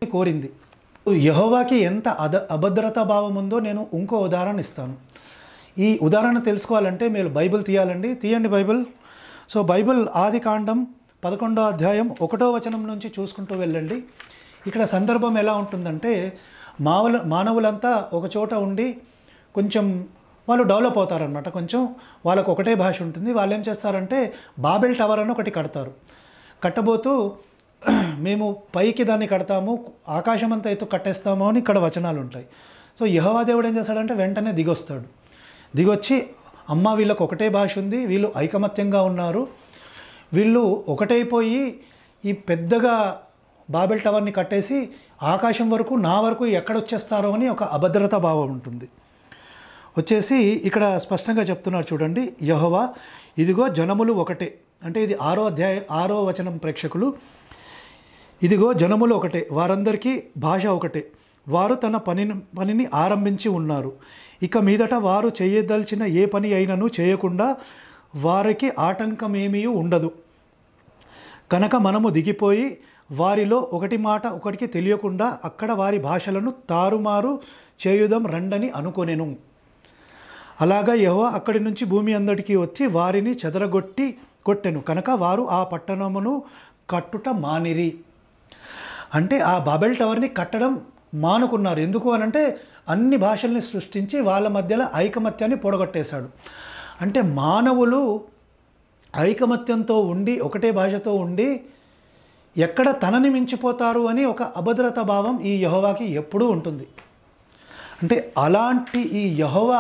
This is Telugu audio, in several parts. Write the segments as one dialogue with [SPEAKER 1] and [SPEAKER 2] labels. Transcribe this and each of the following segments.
[SPEAKER 1] కోరింది యహోవాకి ఎంత అద అభద్రతా భావం ఉందో నేను ఇంకో ఉదాహరణ ఇస్తాను ఈ ఉదాహరణ తెలుసుకోవాలంటే మీరు బైబిల్ తీయాలండి తీయండి బైబిల్ సో బైబిల్ ఆది కాండం పదకొండో అధ్యాయం ఒకటో వచనం నుంచి చూసుకుంటూ వెళ్ళండి ఇక్కడ సందర్భం ఎలా ఉంటుందంటే మావుల మానవులంతా ఒక చోట ఉండి కొంచెం వాళ్ళు డెవలప్ అవుతారనమాట కొంచెం వాళ్ళకు ఒకటే భాష ఉంటుంది వాళ్ళు ఏం చేస్తారంటే బాబెల్ టవర్ అని ఒకటి కడతారు కట్టబోతూ మేము పైకి దాన్ని కడతాము ఆకాశం అంతా ఎత్తు కట్టేస్తాము అని ఇక్కడ వచనాలు ఉంటాయి సో యహోవా దేవుడు ఏం చేస్తాడంటే వెంటనే దిగొస్తాడు దిగొచ్చి అమ్మ వీళ్ళకి ఒకటే భాష ఉంది వీళ్ళు ఐకమత్యంగా ఉన్నారు వీళ్ళు ఒకటైపోయి ఈ పెద్దగా బాబెల్ టవర్ని కట్టేసి ఆకాశం వరకు నా వరకు ఎక్కడొచ్చేస్తారో అని ఒక అభద్రతా భావం ఉంటుంది వచ్చేసి ఇక్కడ స్పష్టంగా చెప్తున్నారు చూడండి యహోవా ఇదిగో జనములు ఒకటే అంటే ఇది ఆరో అధ్యాయ ఆరో వచనం ప్రేక్షకులు ఇదిగో జనములు ఒకటే వారందరికీ భాష ఒకటే వారు తన పనిని పనిని ఆరంభించి ఉన్నారు ఇక మీదట వారు చేయదలిచిన ఏ పని అయినను చేయకుండా వారికి ఆటంకమేమీ ఉండదు కనుక మనము దిగిపోయి వారిలో ఒకటి మాట ఒకటికి తెలియకుండా అక్కడ వారి భాషలను తారుమారు చేయుదాం రండని అనుకొనెను అలాగా యెహోవా అక్కడి నుంచి భూమి అందరికి వచ్చి వారిని చెదరగొట్టి కొట్టెను కనుక వారు ఆ పట్టణమును కట్టుట మానిరి అంటే ఆ బాబెల్ టవర్ని కట్టడం మానుకున్నారు ఎందుకు అనంటే అన్ని భాషల్ని సృష్టించి వాళ్ళ మధ్యలో ఐకమత్యాన్ని పొడగొట్టేశాడు అంటే మానవులు ఐకమత్యంతో ఉండి ఒకటే భాషతో ఉండి ఎక్కడ తనని మించిపోతారు అని ఒక అభద్రత భావం ఈ యహోవాకి ఎప్పుడూ ఉంటుంది అంటే అలాంటి ఈ యహోవా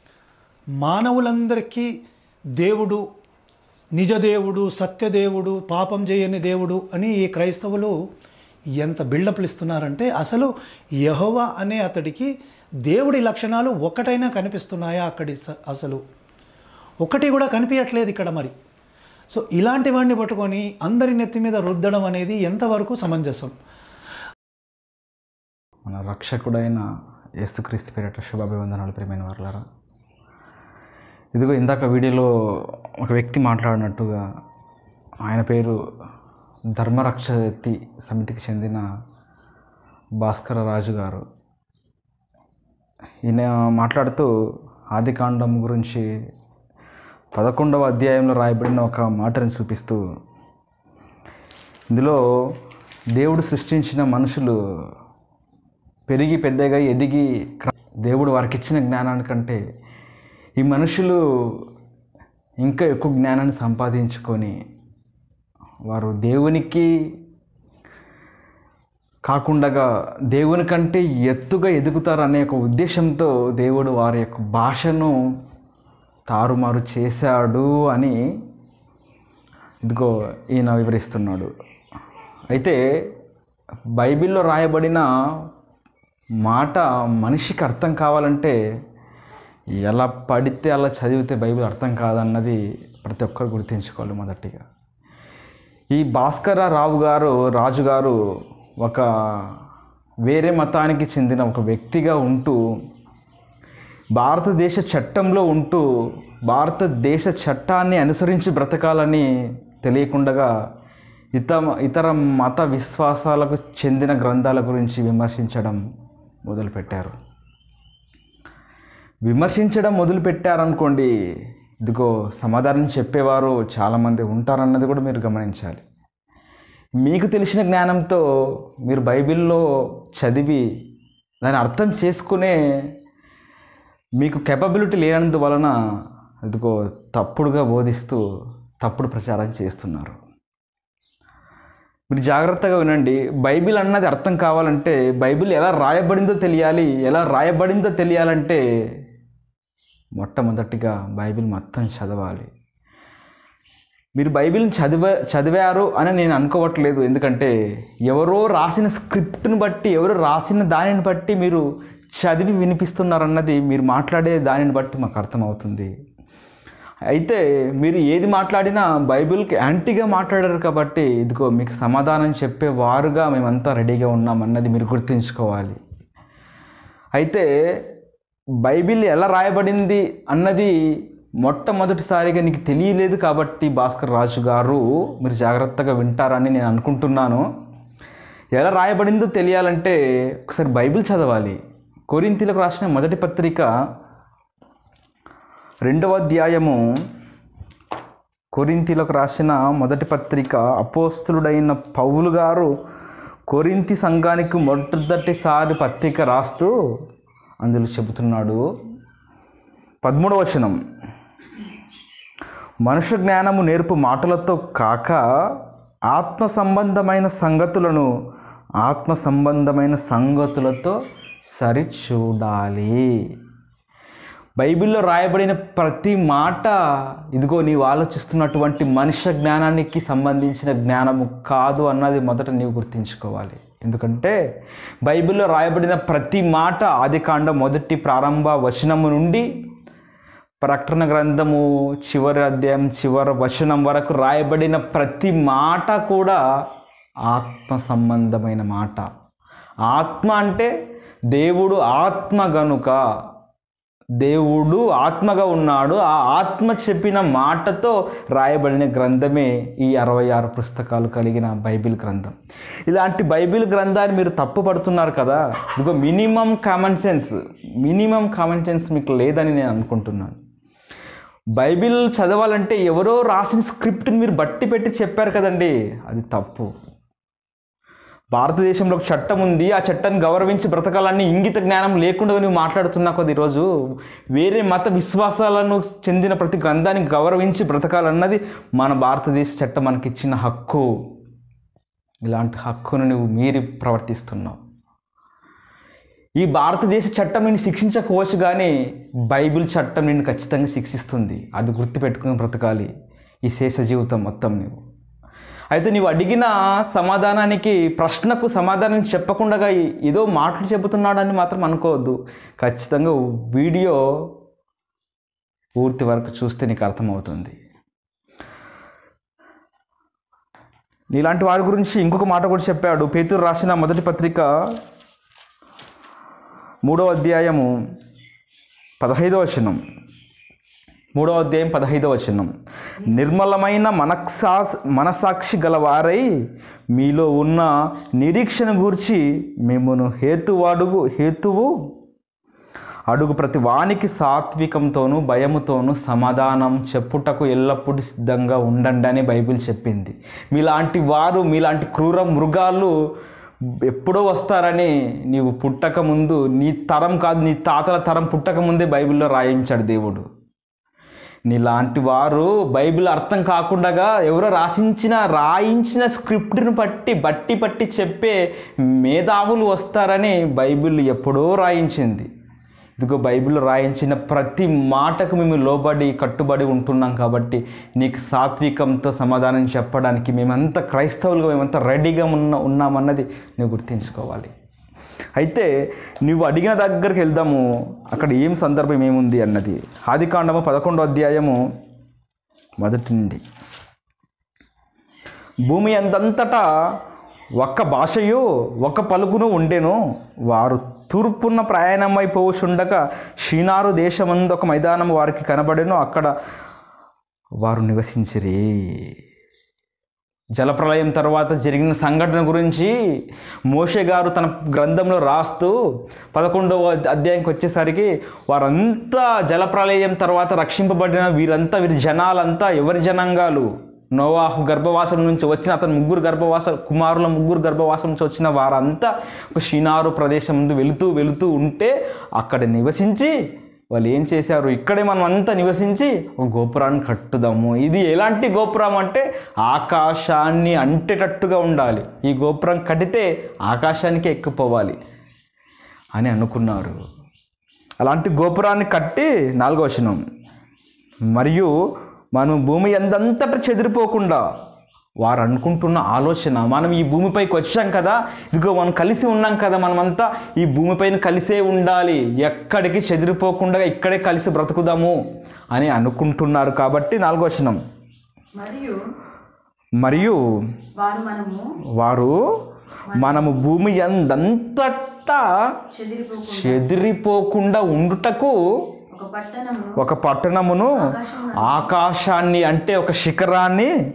[SPEAKER 1] మానవులందరికీ దేవుడు నిజదేవుడు సత్యదేవుడు పాపం చేయని దేవుడు అని ఈ క్రైస్తవులు ఎంత బిల్డప్లు ఇస్తున్నారంటే అసలు యహోవా అనే అతడికి దేవుడి లక్షణాలు ఒకటైనా కనిపిస్తున్నాయా అక్కడి స- అసలు ఒకటి కూడా కనిపించట్లేదు ఇక్కడ మరి సో ఇలాంటి వాడిని పట్టుకొని అందరి నెత్తి మీద రుద్దడం అనేది ఎంతవరకు సమంజసం
[SPEAKER 2] మన రక్షకుడైన యేసుక్రీస్తు పేరిట శుభాభివందనాలు ప్రియమైన వారులారా ఇదిగో ఇందాక వీడియోలో ఒక వ్యక్తి మాట్లాడినట్టుగా ఆయన పేరు ధర్మరక్షతి సమితికి చెందిన భాస్కర రాజు గారు ఈయన మాట్లాడుతూ ఆదికాండం గురించి పదకొండవ అధ్యాయంలో రాయబడిన ఒక మాటను చూపిస్తూ ఇందులో దేవుడు సృష్టించిన మనుషులు పెరిగి పెద్దగా ఎదిగి క్ర- దేవుడు వారికి ఇచ్చిన జ్ఞానానికంటే ఈ మనుషులు ఇంకా ఎక్కువ జ్ఞానాన్ని సంపాదించుకొని వారు దేవునికి కాకుండా దేవుని కంటే ఎత్తుగా ఎదుగుతారు అనే ఒక ఉద్దేశంతో దేవుడు వారి యొక్క భాషను తారుమారు చేశాడు అని ఇదిగో ఈయన వివరిస్తున్నాడు అయితే బైబిల్లో రాయబడిన మాట మనిషికి అర్థం కావాలంటే ఎలా పడితే అలా చదివితే బైబిల్ అర్థం కాదన్నది ప్రతి ఒక్కరు గుర్తుంచుకోవాలి మొదటిగా ఈ భాస్కర రావు గారు రాజు గారు ఒక వేరే మతానికి చెందిన ఒక వ్యక్తిగా ఉంటూ భారతదేశ చట్టంలో ఉంటూ భారతదేశ చట్టాన్ని అనుసరించి బ్రతకాలని తెలియకుండగా ఇత ఇతర మత విశ్వాసాలకు చెందిన గ్రంథాల గురించి విమర్శించడం మొదలుపెట్టారు విమర్శించడం మొదలుపెట్టారనుకోండి ఇదిగో సమాధానం చెప్పేవారు చాలామంది ఉంటారన్నది కూడా మీరు గమనించాలి మీకు తెలిసిన జ్ఞానంతో మీరు బైబిల్లో చదివి దాన్ని అర్థం చేసుకునే మీకు కెపబిలిటీ లేనందువలన ఇదిగో తప్పుడుగా బోధిస్తూ తప్పుడు ప్రచారం చేస్తున్నారు మీరు జాగ్రత్తగా వినండి బైబిల్ అన్నది అర్థం కావాలంటే బైబిల్ ఎలా రాయబడిందో తెలియాలి ఎలా రాయబడిందో తెలియాలంటే మొట్టమొదటిగా బైబిల్ మొత్తం చదవాలి మీరు బైబిల్ని చదివ చదివారు అని నేను అనుకోవట్లేదు ఎందుకంటే ఎవరో రాసిన స్క్రిప్ట్ని బట్టి ఎవరో రాసిన దానిని బట్టి మీరు చదివి వినిపిస్తున్నారన్నది మీరు మాట్లాడే దానిని బట్టి మాకు అర్థమవుతుంది అయితే మీరు ఏది మాట్లాడినా బైబిల్కి యాంటీగా మాట్లాడారు కాబట్టి ఇదిగో మీకు సమాధానం చెప్పే వారుగా మేమంతా రెడీగా ఉన్నాం అన్నది మీరు గుర్తుంచుకోవాలి అయితే బైబిల్ ఎలా రాయబడింది అన్నది మొట్టమొదటిసారిగా నీకు తెలియలేదు కాబట్టి భాస్కర్ రాజు గారు మీరు జాగ్రత్తగా వింటారని నేను అనుకుంటున్నాను ఎలా రాయబడిందో తెలియాలంటే ఒకసారి బైబిల్ చదవాలి కొరింతీలకు రాసిన మొదటి పత్రిక రెండవ అధ్యాయము కొరింతీలకు రాసిన మొదటి పత్రిక అపోస్తులుడైన పౌలు గారు కొరింతి సంఘానికి మొదటిసారి పత్రిక రాస్తూ అందులో చెబుతున్నాడు పదమూడవ వచనం మనుష్య జ్ఞానము నేర్పు మాటలతో కాక ఆత్మ సంబంధమైన సంగతులను ఆత్మ సంబంధమైన సంగతులతో సరిచూడాలి బైబిల్లో రాయబడిన ప్రతి మాట ఇదిగో నీవు ఆలోచిస్తున్నటువంటి మనుష్య జ్ఞానానికి సంబంధించిన జ్ఞానము కాదు అన్నది మొదట నీవు గుర్తుంచుకోవాలి ఎందుకంటే బైబిల్లో రాయబడిన ప్రతి మాట ఆదికాండ మొదటి ప్రారంభ వచనము నుండి ప్రకటన గ్రంథము చివరి అధ్యాయం చివరి వచనం వరకు రాయబడిన ప్రతి మాట కూడా ఆత్మ సంబంధమైన మాట ఆత్మ అంటే దేవుడు ఆత్మ గనుక దేవుడు ఆత్మగా ఉన్నాడు ఆ ఆత్మ చెప్పిన మాటతో రాయబడిన గ్రంథమే ఈ అరవై ఆరు పుస్తకాలు కలిగిన బైబిల్ గ్రంథం ఇలాంటి బైబిల్ గ్రంథాన్ని మీరు తప్పు పడుతున్నారు కదా ఇదిగో minimum common sense minimum common sense మీకు లేదని నేను అనుకుంటున్నాను బైబిల్ చదవాలంటే ఎవరో రాసిన స్క్రిప్ట్ని మీరు బట్టి పెట్టి చెప్పారు కదండి అది తప్పు భారతదేశంలో ఒక చట్టం ఉంది ఆ చట్టాన్ని గౌరవించి బ్రతకాలని ఇంగిత జ్ఞానం లేకుండా నువ్వు మాట్లాడుతున్నా కొద్ది ఈరోజు వేరే మత విశ్వాసాలను చెందిన ప్రతి గ్రంథాన్ని గౌరవించి బ్రతకాలన్నది మన భారతదేశ చట్టం మనకిచ్చిన హక్కు ఇలాంటి హక్కును నువ్వు మీరి ప్రవర్తిస్తున్నావు ఈ భారతదేశ చట్టం నిన్ను శిక్షించకపోవచ్చు కానీ బైబిల్ చట్టం నిన్ను ఖచ్చితంగా శిక్షిస్తుంది అది గుర్తుపెట్టుకుని బ్రతకాలి ఈ శేష జీవితం మొత్తం నువ్వు అయితే నీవు అడిగిన సమాధానానికి ప్రశ్నకు సమాధానం చెప్పకుండా ఏదో మాటలు చెబుతున్నాడని మాత్రం అనుకోవద్దు ఖచ్చితంగా వీడియో పూర్తి వరకు చూస్తే నీకు అర్థమవుతుంది ఇలాంటి వారి గురించి ఇంకొక మాట కూడా చెప్పాడు పేతురు రాసిన మొదటి పత్రిక మూడవ అధ్యాయము పదహైదవ వచనం మూడవ అధ్యాయం పదహైదవ వచనం నిర్మలమైన మనక్సా మనసాక్షి గలవారై మీలో ఉన్న నిరీక్షణ గూర్చి మిమ్మను హేతువు అడుగు హేతువు అడుగు ప్రతి వానికి సాత్వికంతోనూ భయముతోనూ సమాధానం చెప్పుటకు ఎల్లప్పుడూ సిద్ధంగా ఉండండి అని బైబిల్ చెప్పింది మీలాంటి వారు మీలాంటి క్రూర మృగాలు ఎప్పుడో వస్తారని నీవు పుట్టక ముందు నీ తరం కాదు నీ తాతల తరం పుట్టక ముందే బైబిల్లో రాయించాడు దేవుడు నీలాంటి వారు బైబిల్ అర్థం కాకుండా ఎవరో రాసించిన రాయించిన స్క్రిప్ట్ని బట్టి బట్టి పట్టి చెప్పే మేధావులు వస్తారని బైబిల్ ఎప్పుడో రాయించింది ఇదిగో బైబిల్లో రాయించిన ప్రతి మాటకు మేము లోబడి కట్టుబడి ఉంటున్నాం కాబట్టి నీకు సాత్వికంతో సమాధానం చెప్పడానికి మేమంతా క్రైస్తవులుగా మేమంతా రెడీగా ఉన్న ఉన్నామన్నది నువ్వు గుర్తుంచుకోవాలి అయితే నువ్వు అడిగిన దగ్గరికి వెళ్దాము అక్కడ ఏం సందర్భం ఏముంది అన్నది ఆదికాండము పదకొండో అధ్యాయము మొదటి నుండి భూమి అందంతటా ఒక్క భాషయు ఒక పలుకును ఉండెను వారు తూర్పున ప్రయాణమైపోచుండగా షీనారు దేశమందు ఒక మైదానం వారికి కనబడెను అక్కడ వారు నివసించిరి జలప్రలయం తర్వాత జరిగిన సంఘటన గురించి మోషే గారు తన గ్రంథంలో రాస్తూ పదకొండవ అధ్యాయంకి వచ్చేసరికి వారంతా జలప్రలయం తర్వాత రక్షింపబడిన వీరంతా వీరి జనాలంతా ఎవరి జనాంగాలు నోవాహు గర్భవాసం నుంచి వచ్చిన అతను ముగ్గురు గర్భవాస కుమారుల ముగ్గురు గర్భవాసం నుంచి వచ్చిన వారంతా ఒక షినారు ప్రదేశం ముందు వెళుతూ వెళుతూ ఉంటే అక్కడ నివసించి వాళ్ళు ఏం చేశారు ఇక్కడే మనం అంతా నివసించి ఒక గోపురాన్ని కట్టుదాము ఇది ఎలాంటి గోపురం అంటే ఆకాశాన్ని అంటేటట్టుగా ఉండాలి ఈ గోపురం కడితే ఆకాశానికి ఎక్కిపోవాలి అని అనుకున్నారు అలాంటి గోపురాన్ని కట్టి నాలుగో వచనం మరియు మనం భూమి ఎందంతట చెదిరిపోకుండా వారు అనుకుంటున్న ఆలోచన మనం ఈ భూమిపైకి వచ్చాం కదా ఇదిగో మనం కలిసి ఉన్నాం కదా మనమంతా ఈ భూమిపైన కలిసే ఉండాలి ఎక్కడికి చెదిరిపోకుండా ఇక్కడే కలిసి బ్రతుకుదాము అని అనుకుంటున్నారు కాబట్టి నాలుగో వచనం
[SPEAKER 3] మరియు
[SPEAKER 2] మరియు
[SPEAKER 3] వారు మనము
[SPEAKER 2] వారు మనము భూమి ఎందంతటా
[SPEAKER 3] చెదిరిపోకుండా
[SPEAKER 2] చెదిరిపోకుండా ఉండుటకు
[SPEAKER 3] ఒక పట్టణము
[SPEAKER 2] ఒక పట్టణమును ఆకాశాన్ని అంటే ఒక శిఖరాన్ని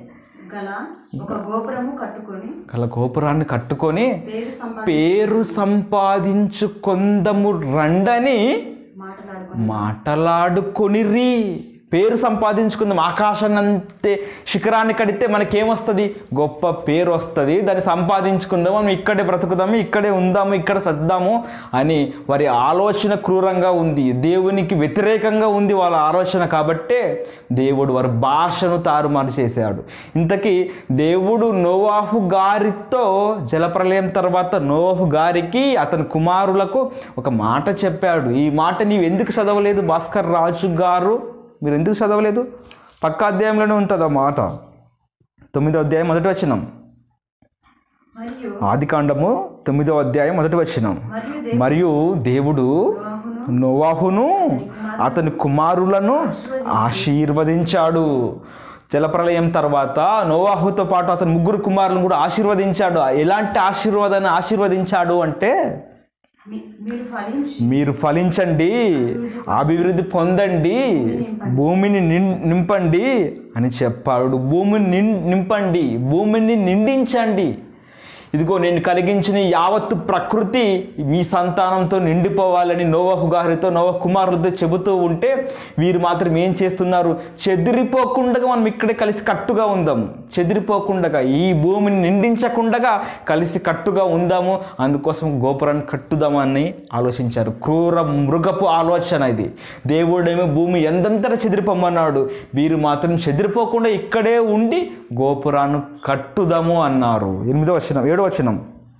[SPEAKER 3] గల ఒక గోపురము కట్టుకొని
[SPEAKER 2] గల గోపురాన్ని కట్టుకొని
[SPEAKER 3] పేరు సంపాది
[SPEAKER 2] పేరు సంపాదించుకొందము రండని
[SPEAKER 3] మాట్లాడుకొని
[SPEAKER 2] మాటలాడుకొనిరి పేరు సంపాదించుకుందాం ఆకాశాన్ని అంతే శిఖరాన్ని కడితే మనకేమొస్తుంది గొప్ప పేరు వస్తుంది దాన్ని సంపాదించుకుందాం మనం ఇక్కడే బ్రతుకుదాము ఇక్కడే ఉందాము ఇక్కడ సర్దాము అని వారి ఆలోచన క్రూరంగా ఉంది దేవునికి వ్యతిరేకంగా ఉంది వాళ్ళ ఆలోచన కాబట్టే దేవుడు వారి భాషను తారుమారు చేశాడు ఇంతకీ దేవుడు నోవాహు గారితో జలప్రలయం తర్వాత నోవాహు గారికి అతని కుమారులకు ఒక మాట చెప్పాడు ఈ మాట నీవు ఎందుకు చదవలేదు భాస్కర్ రాజు గారు మీరు ఎందుకు చదవలేదు పక్క అధ్యాయంలోనే ఉంటుంది ఆ మాట తొమ్మిదో అధ్యాయం మొదటి వచ్చినాం
[SPEAKER 3] మరియు
[SPEAKER 2] ఆది కాండము తొమ్మిదో అధ్యాయం మొదటి వచ్చినాం
[SPEAKER 3] మరియు దే-
[SPEAKER 2] మరియు దేవుడు
[SPEAKER 3] నోవాహును
[SPEAKER 2] నోవాహును అతని కుమారులను ఆశీర్వదించాడు జలప్రలయం తర్వాత నోవాహుతో పాటు అతని ముగ్గురు కుమారులను కూడా ఆశీర్వదించాడు ఎలాంటి ఆశీర్వాదాన్ని ఆశీర్వదించాడు అంటే
[SPEAKER 3] మీ- మీరు ఫలించి
[SPEAKER 2] మీరు ఫలించండి అభివృద్ధి పొందండి భూమిని నిం- నింపండి అని చెప్పాడు భూమిని నిం- నింపండి భూమిని నిండించండి ఇదిగో నేను కలిగించిన ఈ యావత్తు ప్రకృతి మీ సంతానంతో నిండిపోవాలని నోవహు గారితో నోవ కుమారులతో చెబుతూ ఉంటే వీరు మాత్రం ఏం చేస్తున్నారు చెదిరిపోకుండా మనం ఇక్కడే కలిసి కట్టుగా ఉందాము చెదిరిపోకుండా ఈ భూమిని నిండించకుండా కలిసి కట్టుగా ఉందాము అందుకోసం గోపురాన్ని కట్టుదామని ఆలోచించారు క్రూర మృగపు ఆలోచన ఇది దేవుడేమో భూమి ఎంతంతటా చెదిరిపోమన్నాడు వీరు మాత్రం చెదిరిపోకుండా ఇక్కడే ఉండి గోపురాన్ని కట్టుదాము అన్నారు ఎనిమిదో వచనం ఏడో వచనం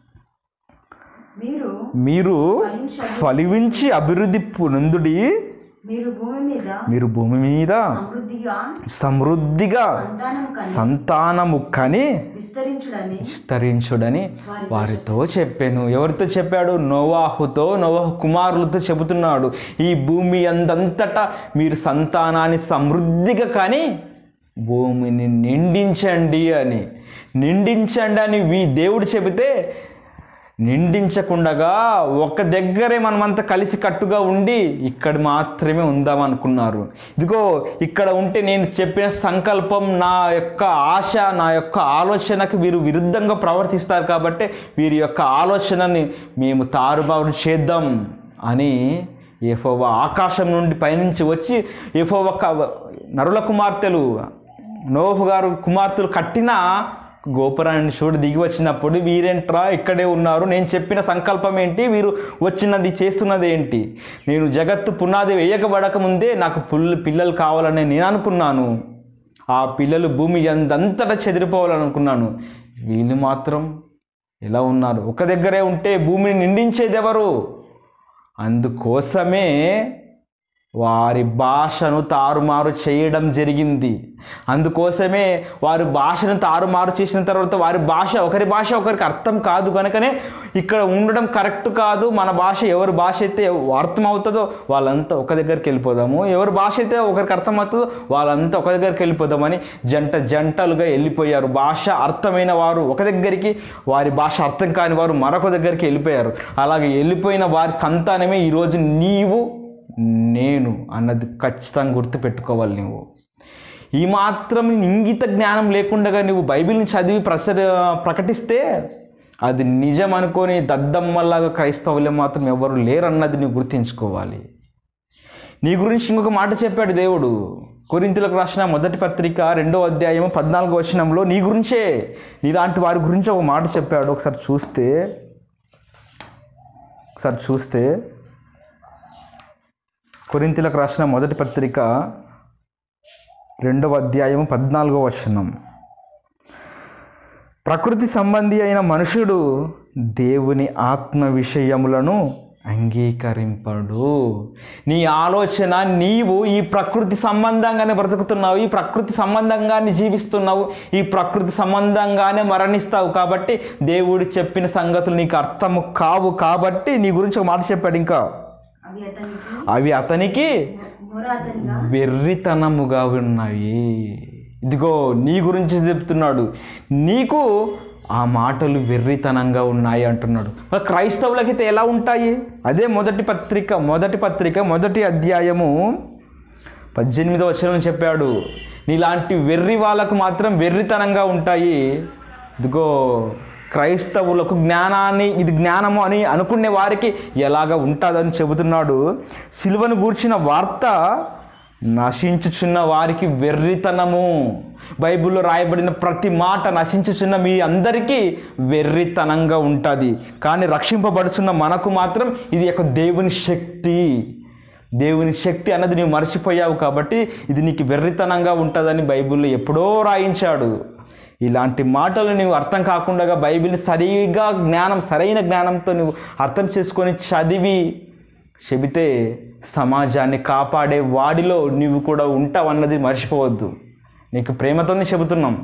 [SPEAKER 3] మీరు
[SPEAKER 2] మీరు ఫలించి అభివృద్ధి పొందుడి
[SPEAKER 3] మీరు భూమి మీద
[SPEAKER 2] మీరు భూమి మీద
[SPEAKER 3] సమృద్ధిగా
[SPEAKER 2] సమృద్ధిగా
[SPEAKER 3] సంతానం కని
[SPEAKER 2] సంతానము కని
[SPEAKER 3] విస్తరించుడని
[SPEAKER 2] విస్తరించుడని వారితో చెప్పాను ఎవరితో చెప్పాడు నోవాహుతో నోవాహు కుమారులతో చెబుతున్నాడు ఈ భూమి అందంతటా మీరు సంతానాన్ని సమృద్ధిగా కానీ భూమిని నిండించండి అని నిండించండి అని వీ దేవుడు చెబితే నిండించకుండగా ఒక దగ్గరే మనమంతా కలిసి కట్టుగా ఉండి ఇక్కడ మాత్రమే ఉందాం అనుకున్నారు ఇదిగో ఇక్కడ ఉంటే నేను చెప్పిన సంకల్పం నా యొక్క ఆశ నా యొక్క ఆలోచనకు వీరు విరుద్ధంగా ప్రవర్తిస్తారు కాబట్టి వీరి యొక్క ఆలోచనని మేము తారుమారు చేద్దాం అని ఏఫోవ ఆకాశం నుండి పైనుంచి వచ్చి ఏఫోవ క- నరుల కుమార్తెలు నోహు గారు కుమార్తెలు కట్టిన గోపురాన్ని చూడు దిగి వచ్చినప్పుడు వీరేంట్రా ఇక్కడే ఉన్నారు నేను చెప్పిన సంకల్పం ఏంటి వీరు వచ్చినది చేస్తున్నది ఏంటి నేను జగత్తు పునాది వేయకబడక ముందే నాకు పుల్ పిల్లలు కావాలని నేను అనుకున్నాను ఆ పిల్లలు భూమి ఎంతంతటా చెదిరిపోవాలనుకున్నాను వీళ్ళు మాత్రం ఎలా ఉన్నారు ఒక దగ్గరే ఉంటే భూమిని నిండించేది ఎవరు అందుకోసమే వారి భాషను తారుమారు చేయడం జరిగింది అందుకోసమే వారి భాషను తారుమారు చేసిన తర్వాత వారి భాష ఒకరి భాష ఒకరికి అర్థం కాదు కనుకనే ఇక్కడ ఉండడం కరెక్ట్ కాదు మన భాష ఎవరి భాష అయితే అర్థం అవుతుందో వాళ్ళంతా ఒక దగ్గరికి వెళ్ళిపోదాము ఎవరి భాష అయితే ఒకరికి అర్థం అవుతుందో వాళ్ళంతా ఒక దగ్గరికి వెళ్ళిపోదామని జంట జంటలుగా వెళ్ళిపోయారు భాష అర్థమైన వారు ఒక దగ్గరికి వారి భాష అర్థం కాని వారు మరొక దగ్గరికి వెళ్ళిపోయారు అలాగే వెళ్ళిపోయిన వారి సంతానమే ఈరోజు నీవు నేను అన్నది ఖచ్చితంగా గుర్తుపెట్టుకోవాలి నువ్వు ఈ మాత్రం ఇంగిత జ్ఞానం లేకుండా నువ్వు బైబిల్ని చదివి ప్రసర ప్రకటిస్తే అది నిజం అనుకొని దద్దమ్మలాగా క్రైస్తవులే మాత్రం ఎవరు లేరన్నది నువ్వు గుర్తించుకోవాలి నీ గురించి ఇంకొక మాట చెప్పాడు దేవుడు కొరింతలకు రాసిన మొదటి పత్రిక రెండో అధ్యాయం పద్నాలుగో వచనంలో నీ గురించే నీలాంటి వారి గురించి ఒక మాట చెప్పాడు ఒకసారి చూస్తే ఒకసారి చూస్తే కొరింతలకు రాసిన మొదటి పత్రిక రెండవ అధ్యాయం పద్నాలుగో వచనం ప్రకృతి సంబంధి అయిన మనుషుడు దేవుని ఆత్మ విషయములను అంగీకరింపడు నీ ఆలోచన నీవు ఈ ప్రకృతి సంబంధంగానే బ్రతుకుతున్నావు ఈ ప్రకృతి సంబంధంగానే జీవిస్తున్నావు ఈ ప్రకృతి సంబంధంగానే మరణిస్తావు కాబట్టి దేవుడు చెప్పిన సంగతులు నీకు అర్థము కావు కాబట్టి నీ గురించి ఒక మాట చెప్పాడు ఇంకా
[SPEAKER 3] అవి అతనికి
[SPEAKER 2] అవి అతనికి
[SPEAKER 3] మొర అతనిగా
[SPEAKER 2] వెర్రితనముగా ఉన్నాయి ఇదిగో నీ గురించి చెప్తున్నాడు నీకు ఆ మాటలు వెర్రితనంగా ఉన్నాయి అంటున్నాడు మరి క్రైస్తవులకైతే ఎలా ఉంటాయి అదే మొదటి పత్రిక మొదటి పత్రిక మొదటి అధ్యాయము పద్దెనిమిదో వచనం చెప్పాడు నీలాంటి వెర్రి వాళ్ళకు మాత్రం వెర్రితనంగా ఉంటాయి ఇదిగో క్రైస్తవులకు జ్ఞానాన్ని ఇది జ్ఞానము అని అనుకునే వారికి ఎలాగ ఉంటుందని చెబుతున్నాడు సిలువను గూర్చిన వార్త నశించుచున్న వారికి వెర్రితనము బైబిల్లో రాయబడిన ప్రతి మాట నశించుచున్న మీ అందరికీ వెర్రితనంగా ఉంటుంది కానీ రక్షింపబడుచున్న మనకు మాత్రం ఇది ఒక దేవుని శక్తి దేవుని శక్తి అన్నది నీవు మర్చిపోయావు కాబట్టి ఇది నీకు వెర్రితనంగా ఉంటుందని బైబిల్లో ఎప్పుడో రాయించాడు ఇలాంటి మాటలు నీవు అర్థం కాకుండా బైబిల్ని సరిగా జ్ఞానం సరైన జ్ఞానంతో నువ్వు అర్థం చేసుకొని చదివి చెబితే సమాజాన్ని కాపాడే వాడిలో నీవు కూడా ఉంటావు అన్నది మర్చిపోవద్దు నీకు ప్రేమతోనే చెబుతున్నాం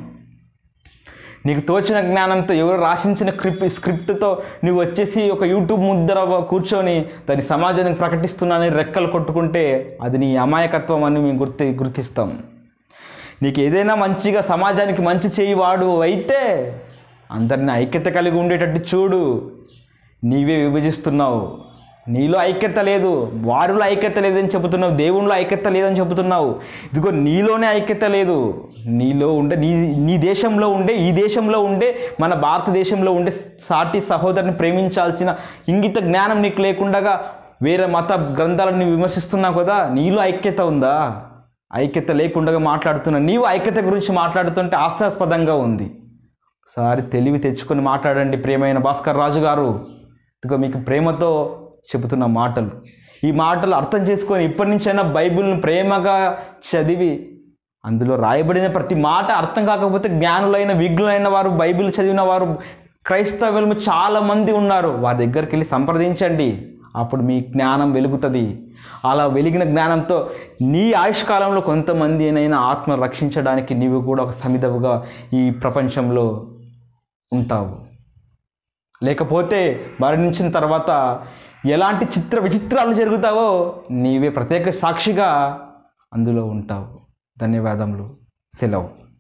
[SPEAKER 2] నీకు తోచిన జ్ఞానంతో ఎవరు రాసించిన క్రిప్ స్క్రిప్ట్తో నువ్వు వచ్చేసి ఒక యూట్యూబ్ ముద్ర కూర్చొని దాని సమాజానికి ప్రకటిస్తున్నానని రెక్కలు కొట్టుకుంటే అది నీ అమాయకత్వం అని మేము గుర్తి గుర్తిస్తాం నీకు ఏదైనా మంచిగా సమాజానికి మంచి చేయి వాడు అయితే అందరిని ఐక్యత కలిగి ఉండేటట్టు చూడు నీవే విభజిస్తున్నావు నీలో ఐక్యత లేదు వారిలో ఐక్యత లేదని చెబుతున్నావు దేవునిలో ఐక్యత లేదని చెబుతున్నావు ఇదిగో నీలోనే ఐక్యత లేదు నీలో ఉండే నీ నీ దేశంలో ఉండే ఈ దేశంలో ఉండే మన భారతదేశంలో ఉండే సాటి సహోదరుని ప్రేమించాల్సిన ఇంగిత జ్ఞానం నీకు లేకుండా వేరే మత గ్రంథాలను నువ్వు విమర్శిస్తున్నావు కదా నీలో ఐక్యత ఉందా ఐక్యత లేకుండా మాట్లాడుతున్నా నీవు ఐక్యత గురించి మాట్లాడుతుంటే హాస్యాస్పదంగా ఉంది ఒకసారి తెలివి తెచ్చుకొని మాట్లాడండి ప్రియమైన భాస్కర్ రాజు గారు ఇదిగో మీకు ప్రేమతో చెబుతున్న మాటలు ఈ మాటలు అర్థం చేసుకొని ఇప్పటి నుంచైనా బైబిల్ని ప్రేమగా చదివి అందులో రాయబడిన ప్రతి మాట అర్థం కాకపోతే జ్ఞానులైన విఘ్నులైన వారు బైబిల్ చదివిన వారు క్రైస్తవులు చాలా మంది ఉన్నారు వారి దగ్గరికి వెళ్ళి సంప్రదించండి అప్పుడు మీ జ్ఞానం వెలుగుతుంది అలా వెలిగిన జ్ఞానంతో నీ ఆయుష్కాలంలో కొంతమంది అయినా ఆత్మ రక్షించడానికి నీవు కూడా ఒక సమిధవుగా ఈ ప్రపంచంలో ఉంటావు లేకపోతే మరణించిన తర్వాత ఎలాంటి చిత్ర విచిత్రాలు జరుగుతావో నీవే ప్రత్యేక సాక్షిగా అందులో ఉంటావు ధన్యవాదములు సెలవు